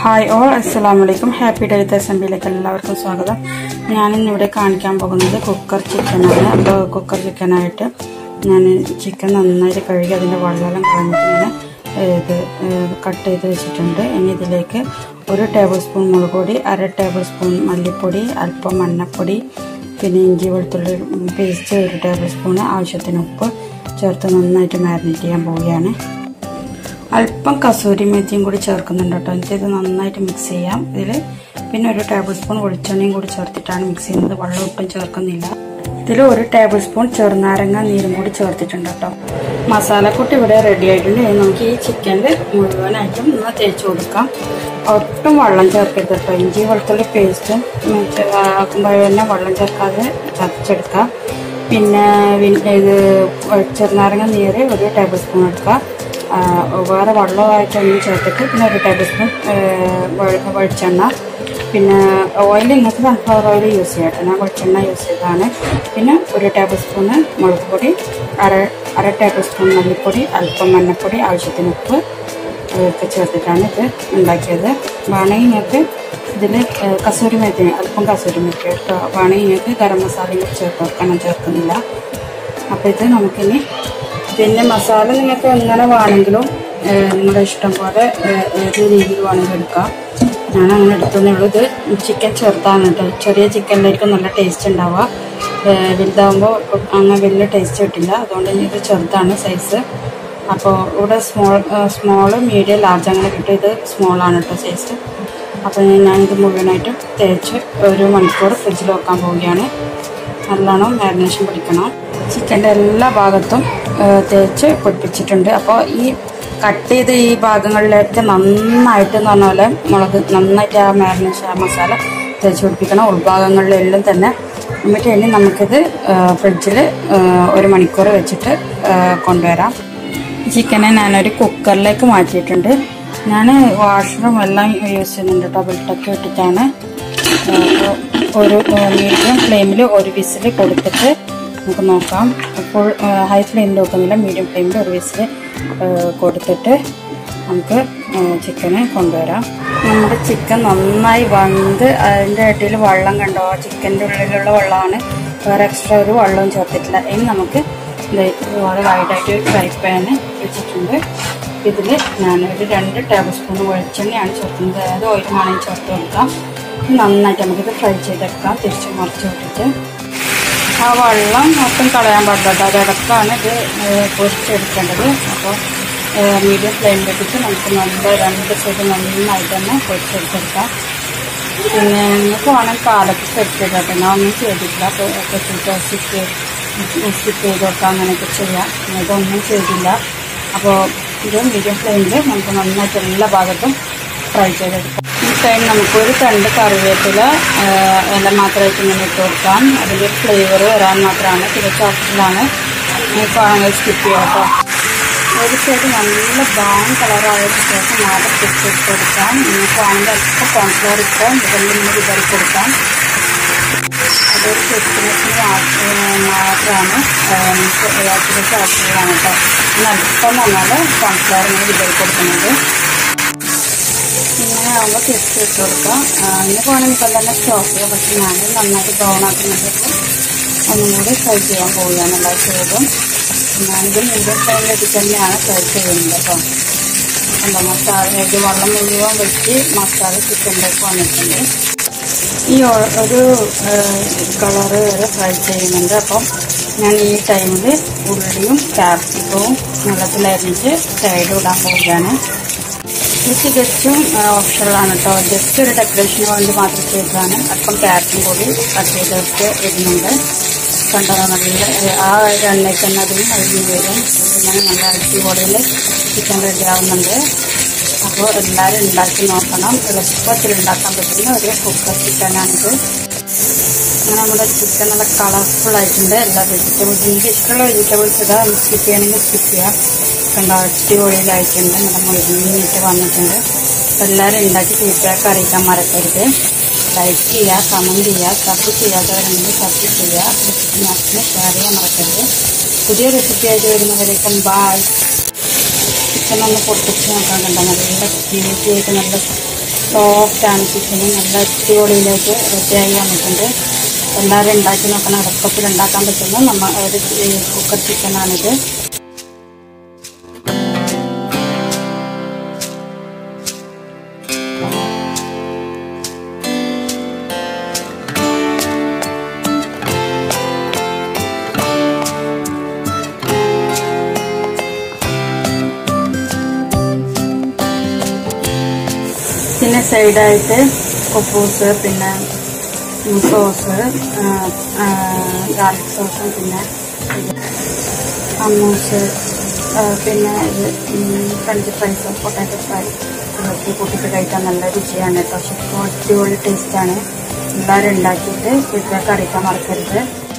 hi all അസ്സലാം വലൈക്കും happy ഡെലിത്ത് അസംബ്ലിയിലേക്ക് എല്ലാവർക്കും സ്വാഗതം ഞാനിന്ന് ഇവിടെ കാണിക്കാൻ പോകുന്നത് കുക്കർ ചിക്കനാണ് അപ്പോൾ കുക്കർ ചിക്കനായിട്ട് ഞാൻ ചിക്കൻ നന്നായിട്ട് കഴുകി അതിൻ്റെ വെള്ളമെല്ലാം കളഞ്ഞിട്ട് ഇങ്ങനെ ഇത് കട്ട് ചെയ്ത് വെച്ചിട്ടുണ്ട് ഇനി ഇതിലേക്ക് ഒരു ടേബിൾ സ്പൂൺ മുളക് പൊടി അര ടേബിൾ സ്പൂൺ മല്ലിപ്പൊടി അല്പം മഞ്ഞപ്പൊടി പിന്നെ ഇഞ്ചി വെളുത്തുള്ളി പേസ്റ്റ് ഒരു ടേബിൾ സ്പൂൺ ആവശ്യത്തിന് ഉപ്പ് ചേർത്ത് നന്നായിട്ട് മാരിനേറ്റ് ചെയ്യാൻ പോവുകയാണ് അല്പം കസൂരി മെത്തിയും കൂടി ചേർക്കുന്നുണ്ട് കേട്ടോ എന്നിട്ട് ഇത് നന്നായിട്ട് മിക്സ് ചെയ്യാം ഇതിൽ പിന്നെ ഒരു ടേബിൾ സ്പൂൺ വെളിച്ചെണ്ണയും കൂടി ചേർത്തിട്ടാണ് മിക്സ് ചെയ്യുന്നത് വെള്ളം ഒട്ടും ചേർക്കുന്നില്ല ഇതിൽ ഒരു ടേബിൾ സ്പൂൺ ചെറുനാരങ്ങ നീരും കൂടി ചേർത്തിട്ടുണ്ട് കേട്ടോ മസാലക്കൂട്ട് ഇവിടെ റെഡി ആയിട്ടുണ്ട് ഇനി നമുക്ക് ഈ ചിക്കനിൽ മുഴുവനായിട്ടും ഒന്ന് തേച്ച് കൊടുക്കാം ഒട്ടും വെള്ളം ചേർക്കരുത് കേട്ടോ ഇഞ്ചി വെളുത്തുള്ളി പേസ്റ്റും ആക്കുമ്പോൾ തന്നെ വെള്ളം ചേർക്കാതെ ചതച്ചെടുക്കാം പിന്നെ ഇത് ചെറുനാരങ്ങ നീര് ഒരു ടേബിൾ സ്പൂൺ എടുക്കുക വേറെ വെള്ളമായിട്ടൊന്നും ചേർത്തിട്ട് പിന്നെ ഒരു ടേബിൾ സ്പൂൺ വെളിച്ചെണ്ണ പിന്നെ ഓയിൽ നിങ്ങൾക്ക് സൺഫ്ലവർ ഓയിൽ യൂസ് ചെയ്യട്ടെ ഞാൻ വെളിച്ചെണ്ണ യൂസ് ചെയ്തതാണ് പിന്നെ ഒരു ടേബിൾ സ്പൂണ് മുളക് പൊടി അര അര ടേബിൾ സ്പൂൺ മല്ലിപ്പൊടി അല്പം മഞ്ഞൾപ്പൊടി ആവശ്യത്തിന് ഉപ്പ് ഒക്കെ ചേർത്തിട്ടാണ് ഇത് ഉണ്ടാക്കിയത് വേണമെങ്കിൽ നിങ്ങൾക്ക് ഇതിൽ കസൂരി മെത്തി അല്പം കസൂരി മെത്തി കേട്ടോ വേണമെങ്കിൽ നിങ്ങൾക്ക് ഗരം മസാലയും ചേർത്ത് വെക്കണം ചേർക്കുന്നില്ല അപ്പോൾ ഇത് നമുക്കിനി പിന്നെ മസാല നിങ്ങൾക്ക് എങ്ങനെ വേണമെങ്കിലും നിങ്ങളുടെ ഇഷ്ടം പോലെ ഏത് രീതിയിൽ വേണമെങ്കിലും എടുക്കാം ഞാൻ അങ്ങനെ എടുത്തതേ ഉള്ളൂ ഇത് ചിക്കൻ ചെറുതാണ് കേട്ടോ ചെറിയ ചിക്കനിലായിരിക്കും നല്ല ടേസ്റ്റ് ഉണ്ടാവുക വലുതാകുമ്പോൾ അങ്ങനെ വലിയ ടേസ്റ്റ് കിട്ടില്ല അതുകൊണ്ട് ഇത് ചെറുതാണ് സൈസ് അപ്പോൾ ഇവിടെ സ്മോൾ സ്മോൾ മീഡിയം ലാർജ് അങ്ങനെ കിട്ടും ഇത് സ്മോളാണ് കേട്ടോ സൈസ് അപ്പോൾ ഞാനിത് മുഴുവനായിട്ട് തേച്ച് ഒരു മണിക്കൂർ ഫ്രിഡ്ജിൽ വെക്കാൻ പോവുകയാണ് നല്ലോണം മാരിനേഷൻ പിടിക്കണം ചിക്കൻ്റെ എല്ലാ ഭാഗത്തും തേച്ച് പിടിപ്പിച്ചിട്ടുണ്ട് അപ്പോൾ ഈ കട്ട് ചെയ്ത ഈ ഭാഗങ്ങളിലേക്ക് നന്നായിട്ട് എന്ന് പറഞ്ഞ പോലെ മുളക് നന്നായിട്ട് ആ മാരിനേഷൻ ആ മസാല തേച്ച് പിടിപ്പിക്കണം ഉൾഭാഗങ്ങളിലെല്ലാം തന്നെ എന്നിട്ട് ഇനി നമുക്കിത് ഫ്രിഡ്ജിൽ ഒരു മണിക്കൂർ വെച്ചിട്ട് കൊണ്ടുവരാം ചിക്കനെ ഞാനൊരു കുക്കറിലേക്ക് മാറ്റിയിട്ടുണ്ട് ഞാൻ വാഷറും എല്ലാം യൂസ് ചെയ്യുന്നുണ്ട് കേട്ടോ ബിൽട്ടൊക്കെ ഇട്ടിട്ടാണ് ഒരു മീഡിയം ഫ്ലെയിമിൽ ഒരു വിസിൽ കൊടുത്തിട്ട് നമുക്ക് നോക്കാം ഫുൾ ഹൈ ഫ്ലെയിമിൽ വെക്കുന്നില്ല മീഡിയം ഫ്ലെയിമിൽ ഒരു വിസിൽ കൊടുത്തിട്ട് നമുക്ക് ചിക്കന് കൊണ്ടുവരാം നമ്മുടെ ചിക്കൻ നന്നായി വന്ന് അതിൻ്റെ ഇടയിൽ വെള്ളം കണ്ടോ ചിക്കൻ്റെ ഉള്ളിലുള്ള വെള്ളമാണ് വേറെ എക്സ്ട്രാ ഒരു വെള്ളവും ചേർത്തിട്ടില്ല ഇനി നമുക്ക് ഇതുപോലെ വൈഡായിട്ട് ഫ്രൈ പാന് വെച്ചിട്ടുണ്ട് ഇതിൽ ഞാനൊരു രണ്ട് ടേബിൾ സ്പൂൺ വെളിച്ചെണ്ണയാണ് ചേർക്കുന്നത് അതായത് ഓയിൽ വേണമെങ്കിൽ ചേർത്ത് കൊടുക്കാം നന്നായിട്ട് നമുക്കിത് ഫ്രൈ ചെയ്തെടുക്കാം തിരിച്ച് മറിച്ച് വിട്ടിട്ട് ആ വെള്ളം മൊത്തം കളയാൻ പാടില്ല അതടക്കാണ് ഇത് പൊരിച്ചെടുക്കേണ്ടത് അപ്പോൾ മീഡിയം ഫ്ലെയിമിലിട്ടിട്ട് നമുക്ക് നല്ല രണ്ട് സൈഡ് നന്നായിട്ട് തന്നെ പൊരിച്ചെടുത്തെടുക്കാം പിന്നെ നിങ്ങൾക്ക് വേണമെങ്കിൽ പാലൊക്കെ സെറ്റ് ചെയ്തിട്ട് ഞാൻ ഒന്നും ചെയ്തിട്ടില്ല അപ്പോൾ സ്കിപ്പ് സ്കിപ്പ് ചെയ്ത് വെക്കാം അങ്ങനെയൊക്കെ ചെയ്യാം ഇതൊന്നും ചെയ്തില്ല അപ്പോൾ ഇത് മീഡിയം ഫ്ലെയിമിൽ നമുക്ക് നന്നായിട്ട് എല്ലാ ഭാഗത്തും ഫ്രൈ ചെയ്തെടുക്കാം ഈ ടൈം നമുക്കൊരു തണ്ട് കറിവേപ്പില ഇല മാത്രമായിട്ട് ഇങ്ങനെ ഇട്ട് കൊടുക്കാം അതിൻ്റെ ഫ്ലേവർ വരാൻ മാത്രമാണ് തികച്ച ഓപ്ഷനിലാണ് നിങ്ങൾക്ക് വേണമെങ്കിൽ സ്കിപ്പ് ചെയ്യാം കേട്ടോ ഒരു സൈഡ് നല്ല ബ്രൗൺ കളറായതിനു ശേഷം മാത്രം പൊട്ടിട്ട് കൊടുക്കാം നിങ്ങൾക്ക് വേണമെങ്കിൽ അല്പം കോൺഫ്ലവർ ഇട്ട് മുകളിൽ നിന്ന് വിതറി കൊടുക്കാം അതൊരു ക്രിസ്മസിന് മാത്രമാണ് നമുക്ക് തികച്ച ഓപ്ഷനിലാണ് കേട്ടോ പിന്നെ അല്പം വന്നാൽ കോൺഫ്ലവർ ഇങ്ങനെ വിതറി കൊടുക്കുന്നത് ഇങ്ങനെ ആകുമ്പോൾ തിരിച്ച് ഇട്ട് കൊടുക്കാം ഇങ്ങനെ വേണമെങ്കിൽ ഇപ്പം തന്നെ സ്റ്റോപ്പ് ചെയ്യാം പക്ഷെ ഞാൻ നന്നായിട്ട് ബ്രൗൺ ആക്കുന്നതൊക്കെ ഒന്നും കൂടി ഫ്രൈ ചെയ്യാൻ പോവുകയാണ് എല്ലാ ചെയ്തും ഞാനിത് മീഡിയം ഫ്ലെയിമിലേക്ക് തന്നെയാണ് ഫ്രൈ ചെയ്യുന്നത് കേട്ടോ എന്താ മസാല ഇത് വെള്ളം മുഴുവൻ വെച്ച് മസാല ചിക്കനിലേക്ക് വന്നിട്ടുണ്ട് ഈ ഒരു കളറ് വരെ ഫ്രൈ ചെയ്യുന്നുണ്ട് അപ്പം ഞാൻ ഈ ടൈമിൽ ഉള്ളിയും ക്യാപ്സിക്കവും വെള്ളത്തിലരിഞ്ഞിട്ട് സൈഡ് ഇടാൻ പോവുകയാണ് ഇത് തികച്ചും ഓപ്ഷണലാണ് കേട്ടോ ജസ്റ്റ് ഒരു ഡെക്കറേഷന് വേണ്ടി മാത്രം ചെയ്തതാണ് അല്പം ക്യാരറ്റും കൂടി കട്ട് ചെയ്തിട്ട് ഇടുന്നുണ്ട് കണ്ടോ നല്ല ആ എണ്ണയിൽ തന്നെ അതിന് അരിഞ്ഞ് വരും ഇങ്ങനെ നല്ല അടിപൊളിയിൽ ചിക്കൻ റെഡി ആവുന്നുണ്ട് അപ്പോൾ എല്ലാവരും ഉണ്ടാക്കി നോക്കണം എളുപ്പത്തിൽ ഉണ്ടാക്കാൻ പറ്റുന്ന ഒരു കുക്കർ ചിക്കനാണിത് അങ്ങനെ നമ്മുടെ ചിക്കൻ നല്ല കളർഫുൾ ആയിട്ടുണ്ട് എല്ലാ വെജിറ്റബിൾസ് എനിക്ക് ഇഷ്ടമുള്ള വെജിറ്റബിൾസ് ഇടാം സ്കിപ്പ് ചെയ്യണമെങ്കിൽ സ്കിപ്പ് ചെയ്യാം കണ്ട അടിപൊളിയിലായിട്ടുണ്ട് നല്ല മുഴുവനായിട്ട് വന്നിട്ടുണ്ട് അപ്പോൾ എല്ലാവരും ഉണ്ടാക്കി ഫീഡ്ബാക്ക് അറിയിക്കാൻ മറക്കരുത് ലൈക്ക് ചെയ്യുക കമൻറ്റ് ചെയ്യുക സബ് ചെയ്യാത്തവരുണ്ടെങ്കിൽ സബ് ചെയ്യുക റെസിപ്പി മാക്സിമം ഷെയർ ചെയ്യാൻ മറക്കരുത് പുതിയ റെസിപ്പി ആയിട്ട് വരുന്നവരേക്കും ബായ് ചിക്കൻ ഒന്ന് പൊട്ടിച്ച് നോക്കാൻ കണ്ട നല്ല ടേസ്റ്റി ആയിട്ട് നല്ല സോഫ്റ്റ് ആണ് ചിക്കന് നല്ല അടിപൊളിയിലേക്ക് റെഡിയായി വന്നിട്ടുണ്ട് എല്ലാവരും ഉണ്ടാക്കി നോക്കണം എളുപ്പത്തിൽ ഉണ്ടാക്കാൻ പറ്റുന്ന നമ്മ ഒരു കുക്കർ ചിക്കനാണിത് പിന്നെ സൈഡായിട്ട് കുപ്പൂസ് പിന്നെ സോസ് ഗാർലിക് സോസും പിന്നെ അമ്മൂസ് പിന്നെ ഇത് ഫ്രഞ്ച് ഫ്രൈസ് പൊട്ടാറ്റോ ഫ്രൈ ഇതൊക്കെ കൂട്ടിയിട്ട് കഴിക്കാൻ നല്ല രുചിയാണ് കേട്ടോ ശരിക്കും അടിപൊളി ടേസ്റ്റാണ് എല്ലാവരും ഉണ്ടാക്കിയിട്ട് ഫീഡ്ബാക്ക് അറിയിക്കാൻ മറക്കരുത്